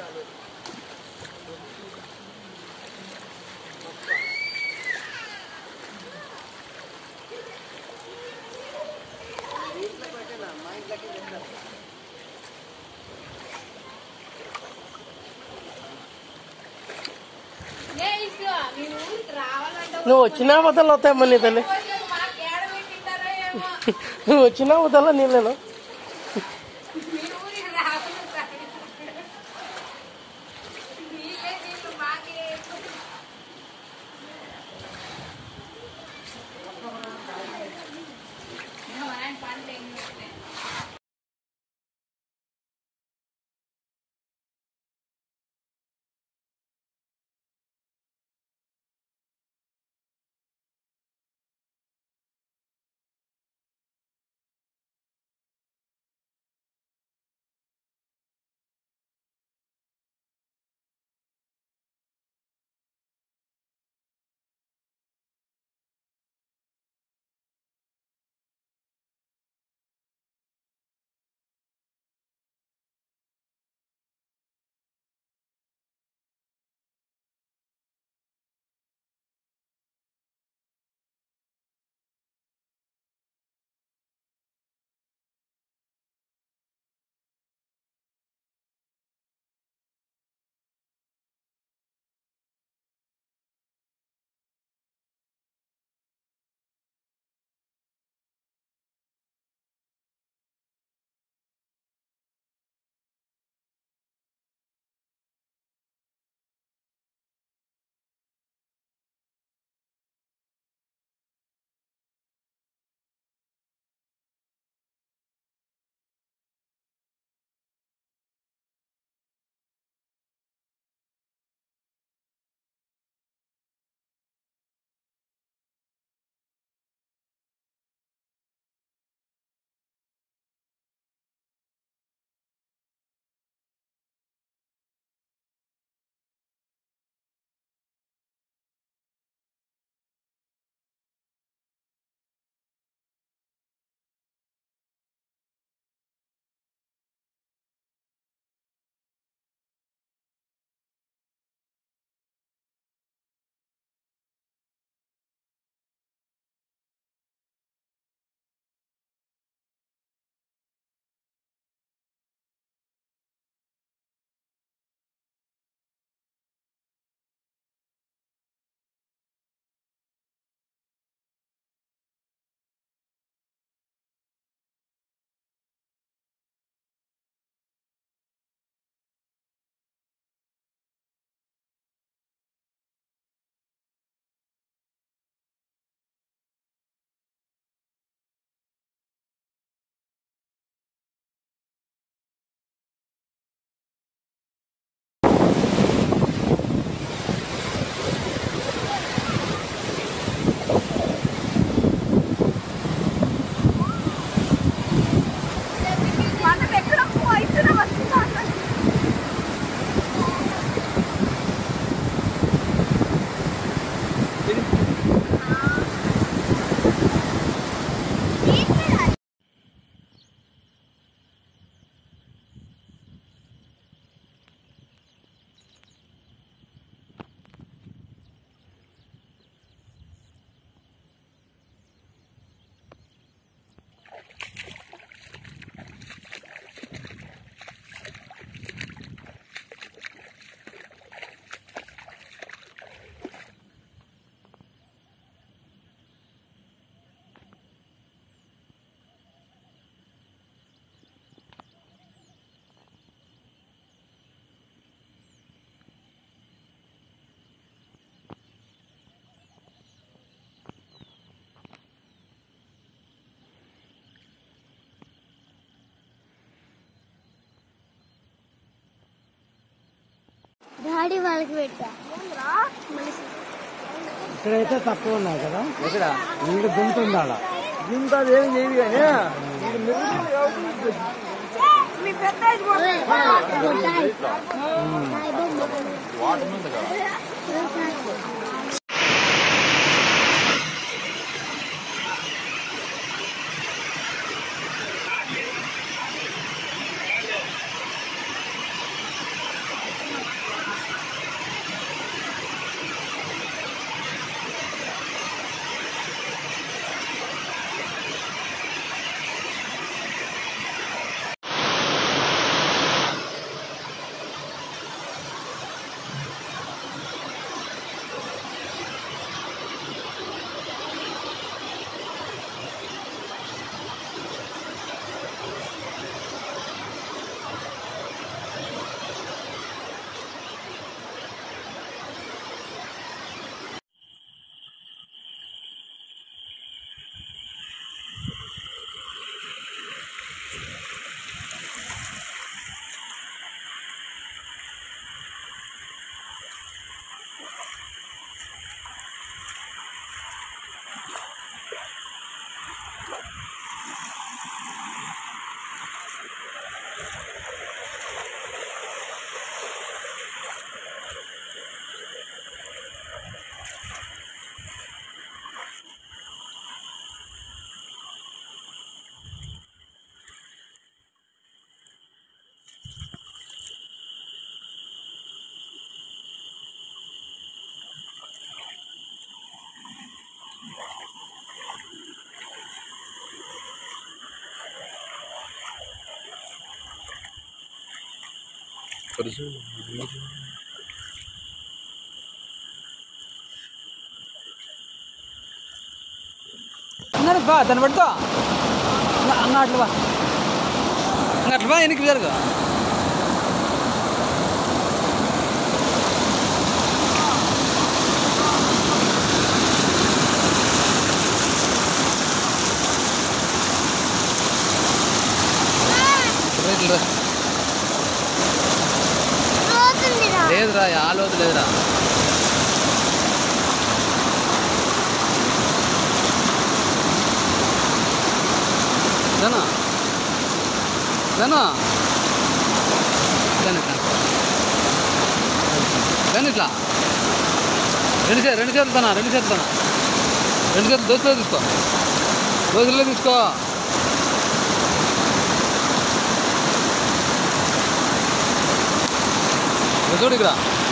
ఏ ఇసు, మీ ఊరికి రావాలంటే నువ్వు వచ్చినా వదలు అవుతాయమ్మా నీ తల్లి రోజులు మాకు ఏడ పెట్టింటారో ఏమో. నువ్వు వచ్చినా వదల నీళ్ళను మీ ఊరికి రావాలంటే నీళ్ళే నీళ్ళు మాకే మా ఆయన పంట ఎంగి పెట్టినాయి. డాడీ వాళ్ళకి పెట్టా ఇక్కడైతే తక్కువ ఉన్నాయి కదా ఎక్కడ నీళ్ళు గుంత ఉండాల ఇంత ఏం చేయదు కానీ ఇది మెరుగుదల కాబట్టి డాడీ అన్నాడు బా దాన్ని పట్టుకో అన్న- అన్న అట్లా బా అన్న అట్లా బా ఎనికి జరుగు ఇట్లా రా. పోతుందిరా లేదురా ఆ లోతు లేదురా ధనా ధనా ధన ధన ఇట్లా రెండు చేతులు రెండు చేతులు తన రెండు చేతులు తన రెండు చేతులు దోశలో తీసుకో దోశలో తీసుకో ఇదిగో చూడు ఇక్కడ